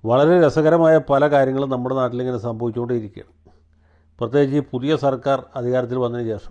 വളരെ രസകരമായ പല കാര്യങ്ങളും നമ്മുടെ നാട്ടിലിങ്ങനെ സംഭവിച്ചുകൊണ്ടേയിരിക്കുകയാണ് പ്രത്യേകിച്ച് ഈ പുതിയ സർക്കാർ അധികാരത്തിൽ വന്നതിന് ശേഷം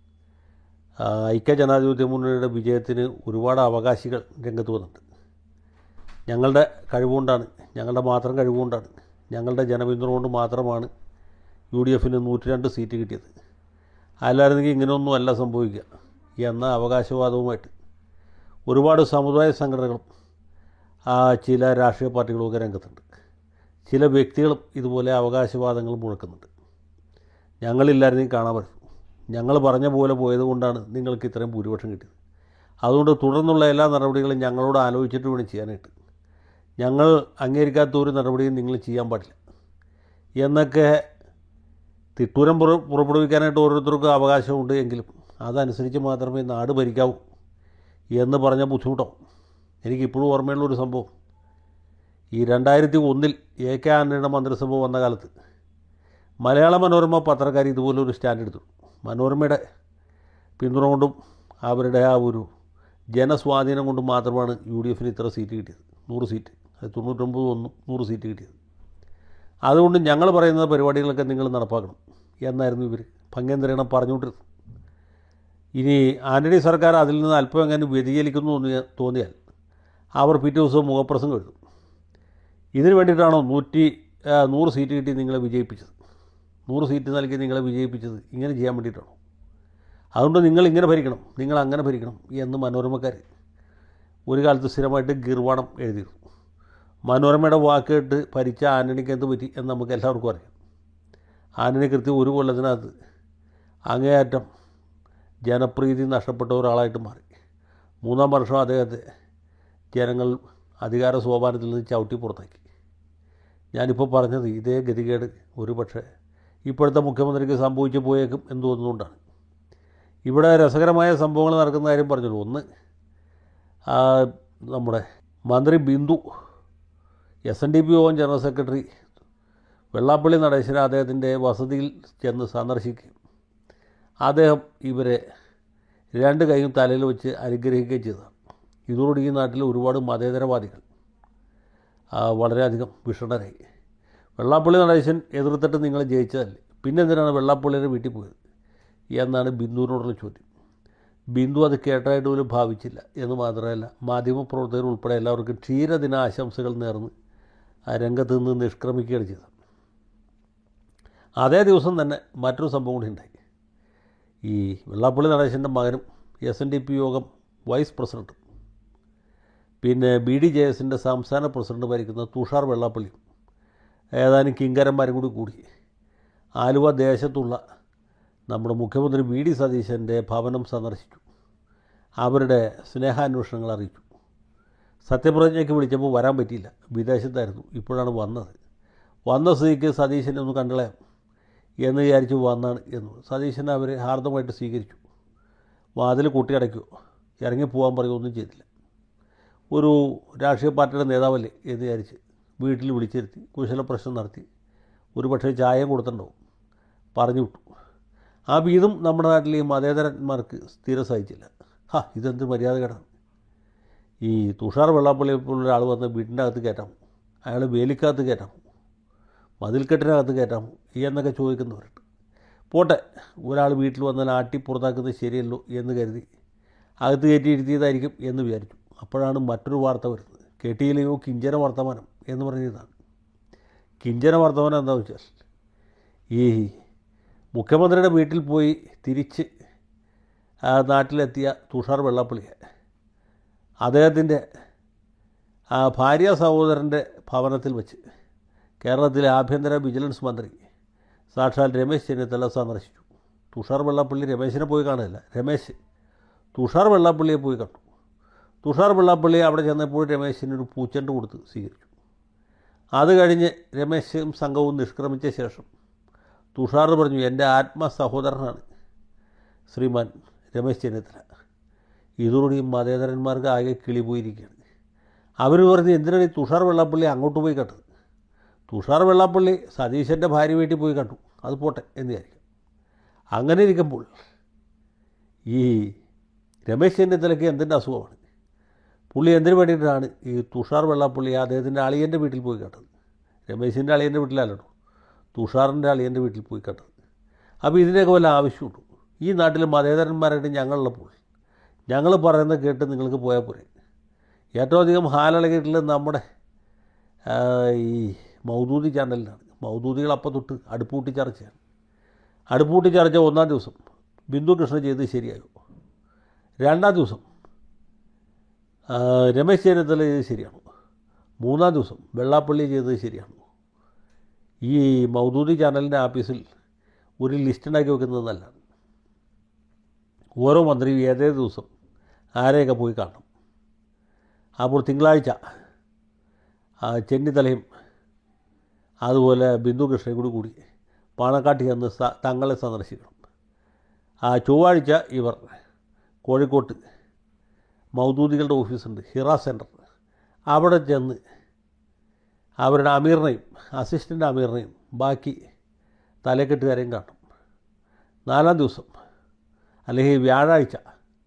ആ, ഐക്യ ജനാധിപത്യ മുന്നണിയുടെ വിജയത്തിന് ഒരുപാട് അവകാശികൾ രംഗത്ത് വന്നിട്ടുണ്ട് ഞങ്ങളുടെ കഴിവുകൊണ്ടാണ് ഞങ്ങളുടെ മാത്രം കഴിവുകൊണ്ടാണ് ഞങ്ങളുടെ ജനപിന്തുണ കൊണ്ട് മാത്രമാണ് യു ഡി എഫിന് നൂറ്റി രണ്ട് സീറ്റ് കിട്ടിയത് അല്ലായിരുന്നെങ്കിൽ ഇങ്ങനെയൊന്നും അല്ല സംഭവിക്കുക എന്ന അവകാശവാദവുമായിട്ട് ഒരുപാട് സമുദായ സംഘടനകളും ആ, ചില രാഷ്ട്രീയ പാർട്ടികളുമൊക്കെ രംഗത്തുണ്ട് ചില വ്യക്തികളും ഇതുപോലെ അവകാശവാദങ്ങൾ മുഴക്കുന്നുണ്ട് ഞങ്ങളില്ലായിരുന്നെങ്കിൽ കാണാൻ പറ്റും ഞങ്ങൾ പറഞ്ഞ പോലെ പോയത് കൊണ്ടാണ് നിങ്ങൾക്ക് ഇത്രയും ഭൂരിപക്ഷം കിട്ടിയത് അതുകൊണ്ട് തുടർന്നുള്ള എല്ലാ നടപടികളും ഞങ്ങളോട് ആലോചിച്ചിട്ട് വേണം ചെയ്യാനായിട്ട് ഞങ്ങൾ അംഗീകരിക്കാത്ത ഒരു നടപടിയും നിങ്ങൾ ചെയ്യാൻ പാടില്ല എന്നൊക്കെ തിട്ടൂരം പുറ പുറപ്പെടുവിക്കാനായിട്ട് ഓരോരുത്തർക്കും അവകാശമുണ്ട് എങ്കിലും അതനുസരിച്ച് മാത്രമേ നാട് ഭരിക്കാവൂ എന്ന് പറഞ്ഞ ബുദ്ധിമുട്ടാവും എനിക്കിപ്പോഴും ഓർമ്മയുള്ള ഒരു സംഭവം ഈ രണ്ടായിരത്തി ഒന്നിൽ എ കെ ആൻ്റണിയുടെ മന്ത്രിസഭ വന്ന കാലത്ത് മലയാള മനോരമ പത്രക്കാർ ഇതുപോലെ ഒരു സ്റ്റാൻഡ് എടുത്തു മനോരമയുടെ പിന്തുണ കൊണ്ടും അവരുടെ ആ ഒരു ജനസ്വാധീനം കൊണ്ടും മാത്രമാണ് യു ഡി എഫിന് ഇത്ര സീറ്റ് കിട്ടിയത് നൂറ് സീറ്റ് അത് തൊണ്ണൂറ്റൊമ്പത് ഒന്നും നൂറ് സീറ്റ് കിട്ടിയത് അതുകൊണ്ട് ഞങ്ങൾ പറയുന്ന പരിപാടികളൊക്കെ നിങ്ങൾ നടപ്പാക്കണം എന്നായിരുന്നു ഇവർ ഭംഗേന്ദ്രേണം പറഞ്ഞുകൊണ്ടിരുന്നത് ഇനി ആൻ്റണി സർക്കാർ അതിൽ നിന്ന് അല്പം എങ്ങനെ വ്യതിചലിക്കുന്നു എന്ന് തോന്നിയാൽ അവർ പിറ്റേ ദിവസം മുഖപ്രസംഗം എഴുതും ഇതിന് വേണ്ടിയിട്ടാണോ നൂറ്റി ആ, നൂറ് സീറ്റ് കിട്ടി നിങ്ങളെ വിജയിപ്പിച്ചത് നൂറ് സീറ്റ് നൽകി നിങ്ങളെ വിജയിപ്പിച്ചത് ഇങ്ങനെ ചെയ്യാൻ വേണ്ടിയിട്ടാണോ അതുകൊണ്ട് നിങ്ങൾ ഇങ്ങനെ ഭരിക്കണം നിങ്ങൾ അങ്ങനെ ഭരിക്കണം എന്ന് മനോരമക്കാർ ഒരു കാലത്ത് സ്ഥിരമായിട്ട് ഗിർവാണം എഴുതിയിരുന്നു മനോരമയുടെ വാക്ക് കേട്ട് ഭരിച്ച ആന്റണിക്ക് എന്ത് പറ്റി എന്ന് നമുക്ക് എല്ലാവർക്കും അറിയാം ആന്റണി കൃത്യം ഒരു കൊല്ലത്തിനകത്ത് അങ്ങേയറ്റം ജനപ്രീതി നഷ്ടപ്പെട്ട ഒരാളായിട്ട് മാറി മൂന്നാം വർഷം അദ്ദേഹത്തെ ജനങ്ങൾ അധികാര സോപാനത്തിൽ നിന്ന് ചവിട്ടി പുറത്താക്കി ഞാനിപ്പോൾ പറഞ്ഞത് ഇതേ ഗതികേട് ഒരു പക്ഷേ ഇപ്പോഴത്തെ മുഖ്യമന്ത്രിക്ക് സംഭവിച്ചു പോയേക്കും എന്ന് തോന്നുന്നുകൊണ്ടാണ് ഇവിടെ രസകരമായ സംഭവങ്ങൾ നടക്കുന്ന കാര്യം പറഞ്ഞല്ലോ ഒന്ന് ആ, നമ്മുടെ മന്ത്രി Bindu S N D P യോഗം ജനറൽ സെക്രട്ടറി വെള്ളാപ്പള്ളി നടേശന അദ്ദേഹത്തിൻ്റെ വസതിയിൽ ചെന്ന് സന്ദർശിക്കുകയും അദ്ദേഹം ഇവരെ രണ്ട് കൈയും തലയിൽ വെച്ച് അനുഗ്രഹിക്കുകയും ചെയ്തതാണ് ഇതോടുകൂടി ഈ നാട്ടിൽ ഒരുപാട് മതേതരവാദികൾ ആ, വളരെയധികം വിഷണരായി വെള്ളാപ്പള്ളി നടേശൻ എതിർത്തിട്ട് നിങ്ങൾ ജയിച്ചതല്ലേ പിന്നെ എന്തിനാണ് വെള്ളാപ്പള്ളിയുടെ വീട്ടിൽ പോയത് എന്നാണ് ബിന്ദുവിനോടുള്ള ചോദ്യം ബിന്ദു അത് കേട്ടതായിട്ട് പോലും ഭാവിച്ചില്ല എന്ന് മാത്രമല്ല മാധ്യമപ്രവർത്തകർ ഉൾപ്പെടെ എല്ലാവർക്കും ക്ഷീരദിന ആശംസകൾ നേർന്ന് ആ രംഗത്ത് നിന്ന് നിഷ്ക്രമിക്കുകയാണ് ചെയ്തത് അതേ ദിവസം തന്നെ മറ്റൊരു സംഭവം കൂടി ഉണ്ടായി ഈ വെള്ളാപ്പള്ളി നടേശൻ്റെ മകനും എസ് എൻ ഡി പി യോഗം വൈസ് പ്രസിഡൻറ്റും പിന്നെ ബി ഡി ജെ എസിൻ്റെ സംസ്ഥാന പ്രസിഡന്റ് ഭരിക്കുന്ന തുഷാർ വെള്ളാപ്പള്ളിയും ഏതാനും കിങ്കരന്മാരും കൂടി കൂടി ആലുവ ദേശത്തുള്ള നമ്മുടെ മുഖ്യമന്ത്രി വി ഡി സതീശൻ്റെ ഭവനം സന്ദർശിച്ചു അവരുടെ സ്നേഹാന്വേഷണങ്ങൾ അറിയിച്ചു സത്യപ്രതിജ്ഞയ്ക്ക് വിളിച്ചപ്പോൾ വരാൻ പറ്റിയില്ല വിദേശത്തായിരുന്നു ഇപ്പോഴാണ് വന്നത് വന്ന സ്ഥിതിക്ക് സതീശനെ ഒന്ന് കണ്ടളയാം എന്ന് വിചാരിച്ച് വന്നാണ് എന്ന് സതീശനെ അവർ ഹാർദമായിട്ട് സ്വീകരിച്ചു വാതിൽ കൂട്ടിയടയ്ക്കുമോ ഇറങ്ങി പോകാൻ പറയുകയോ ഒന്നും ചെയ്തില്ല ഒരു രാഷ്ട്രീയ പാർട്ടിയുടെ നേതാവല്ലേ എന്ന് വിചാരിച്ച് വീട്ടിൽ വിളിച്ചിരുത്തി കുശല പ്രശ്നം നടത്തി ഒരു പക്ഷേ ചായയും കൊടുത്തിട്ടുണ്ടാവും പറഞ്ഞു വിട്ടു ആ വീതും നമ്മുടെ നാട്ടിൽ ഈ മതേതരന്മാർക്ക് സ്ഥിരം സഹിച്ചില്ല ഹാ ഇതെന്ത് മര്യാദ കേടാണ് ഈ തുഷാർ വെള്ളാപ്പള്ളിയെ പോലുള്ള ഒരാൾ വന്ന് വീടിൻ്റെ അകത്ത് കയറ്റാമോ അയാൾ വേലിക്കകത്ത് കയറ്റാമോ മതിൽക്കെട്ടിനകത്ത് കയറ്റാമോ ഈ എന്നൊക്കെ ചോദിക്കുന്നവരുണ്ട് പോട്ടെ ഒരാൾ വീട്ടിൽ വന്നാൽ ആട്ടി പുറത്താക്കുന്നത് ശരിയല്ലോ എന്ന് കരുതി അകത്ത് കയറ്റി ഇരുത്തിയതായിരിക്കും എന്ന് വിചാരിച്ചു അപ്പോഴാണ് മറ്റൊരു വാർത്ത വരുന്നത് കെട്ടിയിലെയോ കിഞ്ചന വർത്തമാനം എന്ന് പറഞ്ഞതാണ് കിഞ്ചന വർത്തമാനം എന്താണെന്ന് വെച്ചാൽ ഈ മുഖ്യമന്ത്രിയുടെ വീട്ടിൽ പോയി തിരിച്ച് ആ നാട്ടിലെത്തിയ തുഷാർ വെള്ളാപ്പള്ളിയെ അദ്ദേഹത്തിൻ്റെ ആ ഭാര്യ സഹോദരൻ്റെ ഭവനത്തിൽ വെച്ച് കേരളത്തിലെ ആഭ്യന്തര വിജിലൻസ് മന്ത്രി സാക്ഷാൽ രമേശ് ചെന്നിത്തല സന്ദർശിച്ചു തുഷാർ വെള്ളാപ്പള്ളി രമേശിനെ പോയി കാണുകയല്ല രമേശ് തുഷാർ വെള്ളാപ്പള്ളിയെ പോയി കണ്ടു തുഷാർ വെള്ളാപ്പള്ളി അവിടെ ചെന്നപ്പോൾ രമേശിന് ഒരു പൂച്ചെണ്ട് കൊടുത്ത് സ്വീകരിച്ചു അത് കഴിഞ്ഞ് രമേശും സംഘവും നിഷ്ക്രമിച്ച ശേഷം തുഷാർ പറഞ്ഞു എൻ്റെ ആത്മ സഹോദരനാണ് ശ്രീമാൻ രമേശ് ചെന്നിത്തല ഇതോടുകൂടി മതേതരന്മാർക്ക് ആകെ കിളി പോയിരിക്കുകയാണ് അവർ പറഞ്ഞു എന്തിനാണ് ഈ തുഷാർ വെള്ളാപ്പള്ളി അങ്ങോട്ട് പോയി കണ്ടത് തുഷാർ വെള്ളാപ്പള്ളി സതീശൻ്റെ ഭാര്യ വീട്ടിൽ പോയി കണ്ടു അത് പോട്ടെ എന്ന് വിചാരിക്കും അങ്ങനെ ഇരിക്കുമ്പോൾ ഈ രമേശ് ചെന്നിത്തലയ്ക്ക് എന്തിൻ്റെ അസുഖമാണ് പുള്ളി എന്തിനു വേണ്ടിയിട്ടാണ് ഈ തുഷാർ വെള്ളാപ്പള്ളി അദ്ദേഹത്തിൻ്റെ അളിയൻ്റെ വീട്ടിൽ പോയി കണ്ടത് രമേശിൻ്റെ അളിയൻ്റെ വീട്ടിലല്ലോ തുഷാറിൻ്റെ അളിയൻ്റെ വീട്ടിൽ പോയി കണ്ടത് അപ്പോൾ ഇതിൻ്റെയൊക്കെ വല്ല ആവശ്യമുണ്ടോ ഈ നാട്ടിൽ മതേതരന്മാരായിട്ട് ഞങ്ങളുള്ളപ്പോൾ ഞങ്ങൾ പറയുന്നത് കേട്ട് നിങ്ങൾക്ക് പോയാൽ പോരെ ഏറ്റവും അധികം ഹാലിളകിയിട്ടുള്ളത് നമ്മുടെ ആ, ഈ മൗദൂദി ചാനലിലാണ് മൗദൂദികൾ അപ്പം തൊട്ട് അടുപ്പൂട്ടി ചർച്ചയാണ് അടുപ്പൂട്ടി ചർച്ച ഒന്നാം ദിവസം ബിന്ദു കൃഷ്ണൻ ചെയ്തത് ശരിയാകും രണ്ടാം ദിവസം ആ, രമേശ് ചെന്നിത്തല ചെയ്തത് ശരിയാണോ മൂന്നാം ദിവസം വെള്ളാപ്പള്ളി ചെയ്തത് ശരിയാണോ ഈ മൗദൂദി ചാനലിൻ്റെ ആഫീസിൽ ഒരു ലിസ്റ്റ് ഉണ്ടാക്കി വെക്കുന്നത് നല്ലതാണ് ഓരോ മന്ത്രിയും ഏതേ ദിവസം ആരെയൊക്കെ പോയി കാണണം അപ്പോൾ തിങ്കളാഴ്ച ആ, ചെന്നിത്തലയും അതുപോലെ ബിന്ദു കൃഷ്ണയും കൂടി കൂടി പാണക്കാട്ട് ചെന്ന് സ- തങ്ങളെ സന്ദർശിക്കണം ആ ചൊവ്വാഴ്ച ഇവർ കോഴിക്കോട്ട് മൗദൂദികളുടെ ഓഫീസുണ്ട് ഹിറ സെൻറ്റർ അവിടെ ചെന്ന് അവരുടെ അമീറിനെയും അസിസ്റ്റൻ്റ് അമീറിനെയും ബാക്കി തലക്കെട്ടുകാരെയും കാണും നാലാം ദിവസം അല്ലെങ്കിൽ വ്യാഴാഴ്ച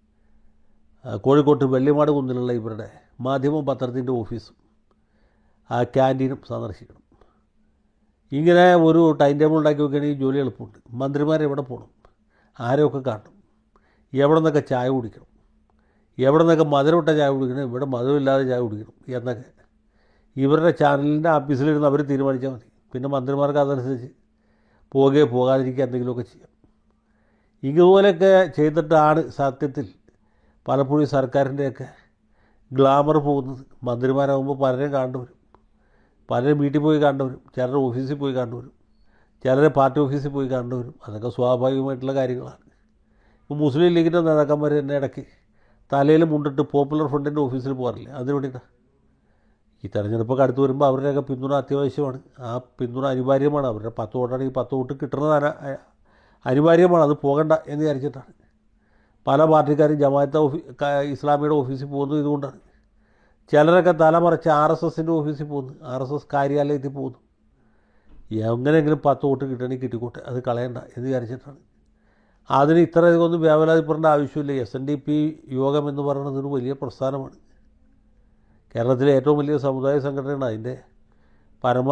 ആ, കോഴിക്കോട്ട് വെള്ളിമാട് കുന്നിലുള്ള ഇവരുടെ മാധ്യമ പത്രത്തിൻ്റെ ഓഫീസും ആ ക്യാൻറ്റീനും സന്ദർശിക്കണം ഇങ്ങനെ ഒരു ടൈം ടേബിൾ ഉണ്ടാക്കി വെക്കുകയാണെങ്കിൽ ജോലി എളുപ്പമുണ്ട് മന്ത്രിമാർ എവിടെ പോകണം ആരെയൊക്കെ കാണണം എവിടെ നിന്നൊക്കെ ചായ കുടിക്കണം എവിടെ നിന്നൊക്കെ മധുരമിട്ട ചായ കുടിക്കണം ഇവിടെ മധുരമില്ലാതെ ചായ കുടിക്കണം എന്നൊക്കെ ഇവരുടെ ചാനലിൻ്റെ ഓഫീസിലിരുന്ന് അവർ തീരുമാനിച്ചാൽ മതി പിന്നെ മന്ത്രിമാർക്ക് അതനുസരിച്ച് പോകുകയോ പോകാതിരിക്കുക എന്തെങ്കിലുമൊക്കെ ചെയ്യാം ഇതുപോലെയൊക്കെ ചെയ്തിട്ടാണ് സത്യത്തിൽ പലപ്പോഴും ഈ സർക്കാരിൻ്റെയൊക്കെ ഗ്ലാമർ പോകുന്നത് മന്ത്രിമാരാകുമ്പോൾ പലരെയും കണ്ടുവരും പലരും വീട്ടിൽ പോയി കണ്ടുവരും ചിലരുടെ ഓഫീസിൽ പോയി കണ്ടുവരും ചിലരെ പാർട്ടി ഓഫീസിൽ പോയി കണ്ടുവരും അതൊക്കെ സ്വാഭാവികമായിട്ടുള്ള കാര്യങ്ങളാണ് ഇപ്പോൾ മുസ്ലിം ലീഗിൻ്റെ നേതാക്കന്മാർ തന്നെ ഇടയ്ക്ക് തലയിൽ മുണ്ടിട്ട് പോപ്പുലർ ഫ്രണ്ടിൻ്റെ ഓഫീസിൽ പോകാറില്ലേ അതിന് വേണ്ടിയിട്ടാണ് ഈ തെരഞ്ഞെടുപ്പൊക്കെ അടുത്ത് വരുമ്പോൾ അവരുടെയൊക്കെ പിന്തുണ അത്യാവശ്യമാണ് ആ പിന്തുണ അനിവാര്യമാണ് അവരുടെ പത്ത് വോട്ടാണെങ്കിൽ പത്ത് വോട്ട് കിട്ടുന്നത് അന- അ- അനിവാര്യമാണ് അത് പോകണ്ട എന്ന് വിചാരിച്ചിട്ടാണ് പല പാർട്ടിക്കാരും ജമാഅത്ത് ഓഫീ ക- ഇസ്ലാമിയുടെ ഓഫീസിൽ പോകുന്നത് ഇതുകൊണ്ടാണ് ചിലരൊക്കെ തലമറച്ച് ആർ എസ് എസിൻ്റെ ഓഫീസിൽ പോകുന്നു ആർ എസ് എസ് കാര്യാലയത്തിൽ പോകുന്നു എങ്ങനെയെങ്കിലും പത്ത് വോട്ട് കിട്ടണമെങ്കിൽ കിട്ടിക്കോട്ടെ അത് കളയണ്ട എന്ന് വിചാരിച്ചിട്ടാണ് അതിന് ഇത്രയധികം ഒന്നും വ്യാപലാതിപ്പെടേണ്ട ആവശ്യമില്ല എസ് എൻ ഡി പി യോഗം എന്ന് പറയുന്നത് ഒരു വലിയ പ്രസ്ഥാനമാണ് കേരളത്തിലെ ഏറ്റവും വലിയ സമുദായ സംഘടനയാണ് അതിൻ്റെ പരമ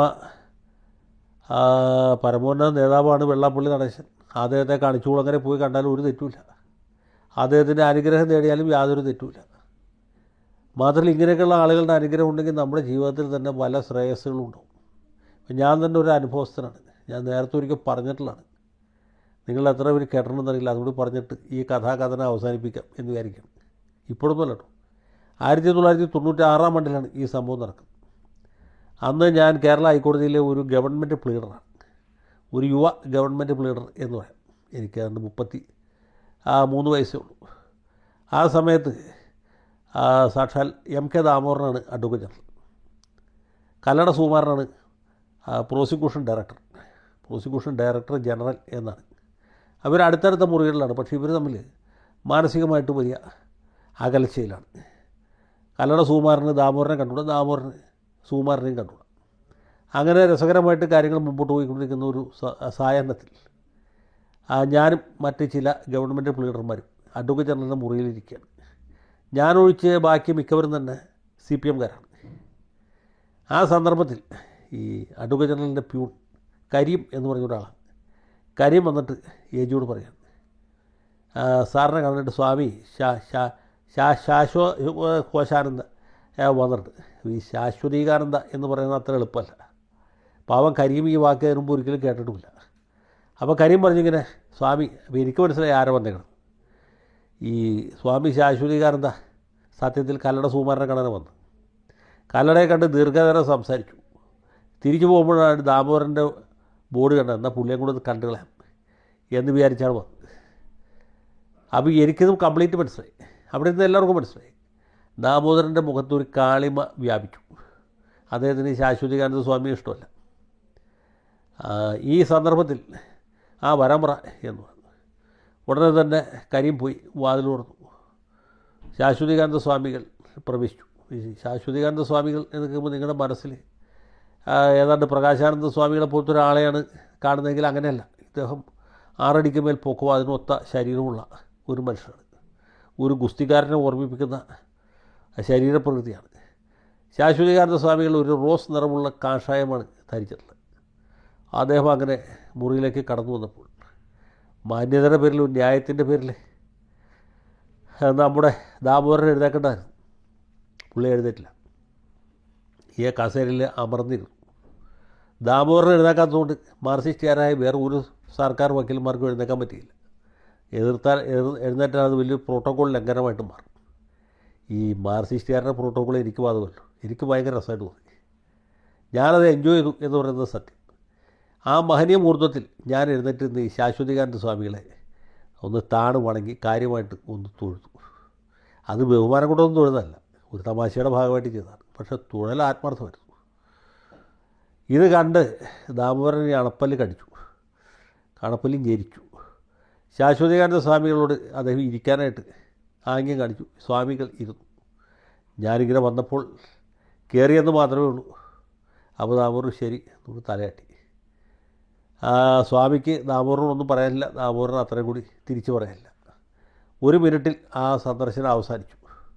ആ, പരമോന്നത നേതാവാണ് വെള്ളാപ്പള്ളി നടേശൻ അദ്ദേഹത്തെ കാണിച്ചുകൂടങ്ങനെ പോയി കണ്ടാലും ഒരു തെറ്റുമില്ല അദ്ദേഹത്തിൻ്റെ അനുഗ്രഹം നേടിയാലും യാതൊരു തെറ്റുമില്ല മാത്രമല്ല ഇങ്ങനെയൊക്കെയുള്ള ആളുകളുടെ അനുഗ്രഹം ഉണ്ടെങ്കിൽ നമ്മുടെ ജീവിതത്തിൽ തന്നെ പല ശ്രേയസ്സുകളും ഉണ്ടാവും ഇപ്പം ഞാൻ തന്നെ ഒരു അനുഭവസ്ഥനാണ് ഞാൻ നേരത്തെ ഒരിക്കൽ പറഞ്ഞിട്ടുള്ളതാണ് നിങ്ങൾ എത്ര പേര് കേട്ടിട്ടുണ്ടെന്നറിയില്ല അതുകൂടി പറഞ്ഞിട്ട് ഈ കഥാകഥനം അവസാനിപ്പിക്കാം എന്ന് വിചാരിക്കണം ഇപ്പോഴൊന്നുമല്ല കേട്ടോ ആയിരത്തി തൊള്ളായിരത്തി തൊണ്ണൂറ്റി ആറാം ആണ്ടിലാണ് ഈ സംഭവം നടക്കുന്നത് അന്ന് ഞാൻ കേരള ഹൈക്കോടതിയിലെ ഒരു ഗവൺമെൻറ് പ്ലീഡറാണ് ഒരു യുവ ഗവൺമെൻറ് പ്ലീഡർ എന്ന് പറയാം എനിക്ക് അതുകൊണ്ട് മുപ്പത്തി ആ മൂന്ന് വയസ്സേ ഉള്ളൂ ആ സമയത്ത് ആ, സാക്ഷാൽ എം കെ ദാമോദരനാണ് അഡ്വക്കേറ്റ് ജനറൽ കല്ലട സുകുമാരനാണ് ആ, prosecution director prosecution director general എന്നാണ് അവർ അടുത്തടുത്ത മുറികളിലാണ് പക്ഷേ ഇവർ തമ്മിൽ മാനസികമായിട്ട് വലിയ അകൽച്ചയിലാണ് കല്ലട സുകുമാരന് ദാമോദരനെ കണ്ടുകൂടാ ദാമോദരന് സുകുമാരനെയും കണ്ടുകൂടാ അങ്ങനെ രസകരമായിട്ട് കാര്യങ്ങൾ മുമ്പോട്ട് പോയിക്കൊണ്ടിരിക്കുന്ന ഒരു സ- സായാഹ്നത്തിൽ ആ, ഞാനും മറ്റ് ചില ഗവൺമെൻറ് പ്ലീഡർമാരും അഡ്വക്കേറ്റ് ജനറലിൻ്റെ മുറിയിലിരിക്കുകയാണ് ഞാനൊഴിച്ച് ബാക്കി മിക്കവരും തന്നെ സി പി എംകാരാണ് ആ സന്ദർഭത്തിൽ ഈ അഡ്വക്കേറ്റ് ജനറലിൻ്റെ പ്യൂൺ കരീം എന്ന് പറഞ്ഞ ഒരാളാണ് കരീം വന്നിട്ട് ഏജിയോട് പറയാൻ ആ, സാറിനെ കണ്ടിട്ട് സ്വാമി ശാ ശാ ശാ ശാശ്വ കോശാനന്ദ ആ, വന്നിട്ട് ഈ ശാശ്വതീകാനന്ദ എന്ന് പറയുന്നത് അത്ര എളുപ്പമല്ല പാവം കരീം ഈ വാക്ക് തരുമ്പോൾ ഒരിക്കലും കേട്ടിട്ടുമില്ല അപ്പോൾ കരീം പറഞ്ഞിങ്ങനെ സ്വാമി അപ്പോൾ എനിക്ക് മനസ്സിലായി ആരെ വന്നേക്കണം ഈ സ്വാമി ശാശ്വതീകാനന്ദ സത്യത്തിൽ കല്ലട സുകുമാരനെ കാണാൻ വന്നു കല്ലടയെ കണ്ട് ദീർഘനേരം സംസാരിച്ചു തിരിച്ചു പോകുമ്പോഴാണ് ദാമോദരൻ്റെ ബോർഡ് കണ്ടത് എന്നാൽ പുള്ളിയെ കൂടെ ഒന്ന് കണ്ടു കളയാം എന്ന് വിചാരിച്ചാണ് വന്നത് അപ്പോൾ എനിക്കിതും കംപ്ലീറ്റ് മനസ്സിലായി അവിടെ നിന്ന് എല്ലാവർക്കും മനസ്സിലായി ദാമോദരൻ്റെ മുഖത്തൊരു കാളിമ വ്യാപിച്ചു അദ്ദേഹത്തിന് ശാശ്വതികാനന്ദ സ്വാമിയെ ഇഷ്ടമല്ല ആ, ഈ സന്ദർഭത്തിൽ ആ വരാൻ പറ എന്ന് പറഞ്ഞു ഉടനെ തന്നെ കരീം പോയി വാതിൽ തുറന്നു ശാശ്വതികാനന്ദ സ്വാമികൾ പ്രവേശിച്ചു ഈ ശാശ്വതികാനന്ദ സ്വാമികൾ എന്ന് കേൾക്കുമ്പോൾ നിങ്ങളുടെ മനസ്സിൽ ആ, ഏതാണ്ട് പ്രകാശാനന്ദ സ്വാമികളെ പോലത്തെ ഒരാളെയാണ് കാണുന്നതെങ്കിൽ അങ്ങനെയല്ല ഇദ്ദേഹം ആറടിക്ക് മേൽ പൊക്കവും അതിനൊത്ത ശരീരമുള്ള ഒരു മനുഷ്യനാണ് ഒരു ഗുസ്തിക്കാരനെ ഓർമ്മിപ്പിക്കുന്ന ശരീരപ്രകൃതിയാണ് ശാശ്വതികാനന്ദ സ്വാമികൾ ഒരു റോസ് നിറമുള്ള കാഷായമാണ് ധരിച്ചിട്ടുള്ളത് അദ്ദേഹം അങ്ങനെ മുറിയിലേക്ക് കടന്നു വന്നപ്പോൾ മാന്യതയുടെ പേരിൽ ഒരു ന്യായത്തിൻ്റെ പേരിൽ നമ്മുടെ ദാമോദരൻ എഴുതേക്കേണ്ടതായിരുന്നു പുള്ളി എഴുന്നേറ്റില്ല ഈ കസേരയിൽ അമർന്നിരുന്നു ദാമോദരൻ എഴുന്നേക്കാത്തതുകൊണ്ട് മാർസിസ്റ്റുകാരായ വേറെ ഒരു സർക്കാർ വക്കീലന്മാർക്കും എഴുന്നേക്കാൻ പറ്റിയില്ല എതിർത്താൽ എതിർ- എഴുന്നേറ്റാൽ അത് വലിയൊരു പ്രോട്ടോകോൾ ലംഘനമായിട്ട് മാറും ഈ മാർസിസ്റ്റുകാരുടെ പ്രോട്ടോകോൾ എനിക്ക് ബാധകമല്ലോ എനിക്ക് ഭയങ്കര രസമായിട്ട് തോന്നി ഞാനത് എൻജോയ് ചെയ്തു എന്ന് പറയുന്നത് സത്യം ആ മഹനീയ മുഹൂർത്തത്തിൽ ഞാൻ എഴുന്നേറ്റ് നിന്ന് ഈ ശാശ്വതികാനന്ദ സ്വാമികളെ ഒന്ന് താണ് വണങ്ങി കാര്യമായിട്ട് ഒന്ന് തൊഴുതു അത് ബഹുമാനം കൊണ്ടൊന്നും തൊഴുതല്ല ഒരു തമാശയുടെ ഭാഗമായിട്ട് ചെയ്തതാണ് പക്ഷേ തുഴൽ ആത്മാർത്ഥമായിരുന്നു ഇത് കണ്ട് ദാമോദരൻ ഈ അണപ്പല്ല് കടിച്ചു കണപ്പല്ല് ഞെരിച്ചു ശാശ്വതികാനന്ദ സ്വാമികളോട് അദ്ദേഹം ഇരിക്കാനായിട്ട് ആംഗ്യം കാണിച്ചു സ്വാമികൾ ഇരുന്നു ഞാനിങ്ങനെ വന്നപ്പോൾ കയറിയെന്ന് മാത്രമേ ഉള്ളൂ അപ്പോൾ ദാമോദരൻ ശരി എന്ന് തലയാട്ടി ആ, സ്വാമിക്ക് ദാമോദരനൊന്നും പറയാനില്ല ദാമോദരൻ അത്രയും കൂടി തിരിച്ചു പറയാനില്ല ഒരു മിനിറ്റിൽ ആ സന്ദർശനം അവസാനിച്ചു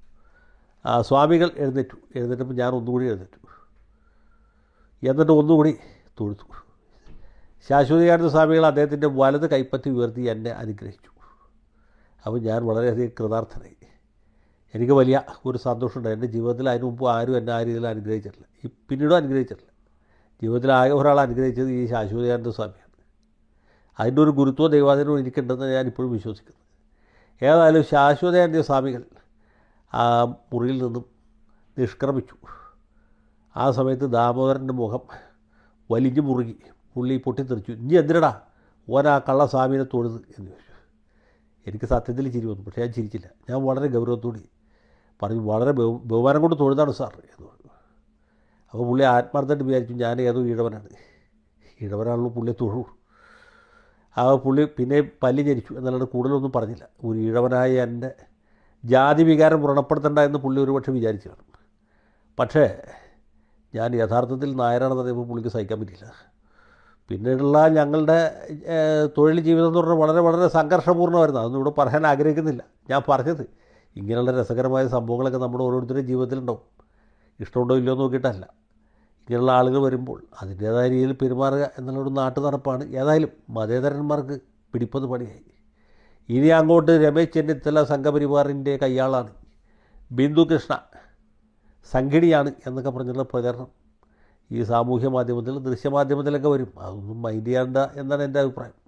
ആ സ്വാമികൾ എഴുന്നേറ്റു എഴുന്നേറ്റപ്പോൾ ഞാൻ ഒന്നുകൂടി എഴുന്നേറ്റു എന്നിട്ട് ഒന്നുകൂടി തൊഴുതു ശാശ്വതികാനന്ദ സ്വാമികൾ അദ്ദേഹത്തിൻ്റെ വലത് കൈപ്പറ്റി ഉയർത്തി എന്നെ അനുഗ്രഹിച്ചു അപ്പോൾ ഞാൻ വളരെയധികം കൃതാർത്ഥനായി എനിക്ക് വലിയ ഒരു സന്തോഷമുണ്ട് എൻ്റെ ജീവിതത്തിൽ അതിനു മുമ്പ് ആരും എന്നെ ആ രീതിയിൽ അനുഗ്രഹിച്ചിട്ടില്ല ഈ പിന്നീടും അനുഗ്രഹിച്ചിട്ടില്ല ജീവിതത്തിൽ ആകെ ഒരാൾ അനുഗ്രഹിച്ചത് ഈ ശാശ്വതികാനന്ദ സ്വാമിയാണ് അതിൻ്റെ ഒരു ഗുരുത്വ ദൈവാധീനവും എനിക്കുണ്ടെന്ന് ഞാൻ ഇപ്പോഴും വിശ്വസിക്കുന്നു ഏതായാലും ശാശ്വതയാനന്ദ സ്വാമികൾ ആ മുറിയിൽ നിന്നും നിഷ്ക്രമിച്ചു ആ സമയത്ത് ദാമോദരൻ്റെ മുഖം വലിഞ്ഞു മുറുകി പുള്ളി പൊട്ടിത്തെറിച്ചു ഇനി എന്തിനടാ ഓൻ ആ കള്ള സ്വാമിനെ തൊഴുത് എന്ന് ചോദിച്ചു എനിക്ക് സത്യത്തിൽ ചിരി വന്നു പക്ഷേ ഞാൻ ചിരിച്ചില്ല ഞാൻ വളരെ ഗൗരവത്തോടെ പറഞ്ഞു വളരെ ബഹു ബഹുമാനം കൊണ്ട് തൊഴുതാണ് സാർ എന്ന് പറഞ്ഞു അപ്പോൾ പുള്ളി ആത്മാർത്ഥമായിട്ട് വിചാരിച്ചു ഞാൻ ഏതോ ഈഴവനാണ് ഈഴവനാണല്ലോ പുള്ളിയെ തൊഴു ആ പുള്ളി പിന്നെ പല്ലി ജനിച്ചു എന്നല്ലാണ്ട് കൂടുതലൊന്നും പറഞ്ഞില്ല ഒരു ഈഴവനായ എൻ്റെ ജാതി വികാരം വ്രണപ്പെടുത്തണ്ട എന്ന് പുള്ളി ഒരുപക്ഷെ വിചാരിച്ചു കാണും പക്ഷേ ഞാൻ യഥാർത്ഥത്തിൽ നായരാണെന്ന് പറയുമ്പോൾ പുള്ളിക്ക് സഹിക്കാൻ പറ്റില്ല പിന്നീടുള്ള ഞങ്ങളുടെ ഏഹ്, തൊഴിൽ ജീവിതം എന്ന് പറഞ്ഞാൽ വളരെ വളരെ സംഘർഷപൂർണ്ണമായിരുന്നു അതൊന്നും ഇവിടെ പറയാൻ ആഗ്രഹിക്കുന്നില്ല ഞാൻ പറഞ്ഞത് ഇങ്ങനെയുള്ള രസകരമായ സംഭവങ്ങളൊക്കെ നമ്മുടെ ഓരോരുത്തരുടെയും ജീവിതത്തിലുണ്ടാവും ഇഷ്ടമുണ്ടോ ഇല്ലയോ എന്ന് നോക്കിയിട്ടല്ല ഇങ്ങനെയുള്ള ആളുകൾ വരുമ്പോൾ അതിൻ്റേതായ രീതിയിൽ പെരുമാറുക എന്നുള്ളൊരു നാട്ടു നടപ്പാണ് ഏതായാലും മതേതരന്മാർക്ക് പിടിപ്പത് പണിയായി ഇനി അങ്ങോട്ട് രമേശ് ചെന്നിത്തല സംഘപരിവാറിൻ്റെ കയ്യാളാണ് ബിന്ദു കൃഷ്ണ സംഘിണിയാണ് എന്നൊക്കെ പറഞ്ഞുള്ള പ്രചരണം ഈ സാമൂഹ്യ മാധ്യമത്തിൽ ദൃശ്യമാധ്യമത്തിലൊക്കെ വരും അതൊന്നും മൈൻഡ് ചെയ്യേണ്ട എന്നാണ് എൻ്റെ അഭിപ്രായം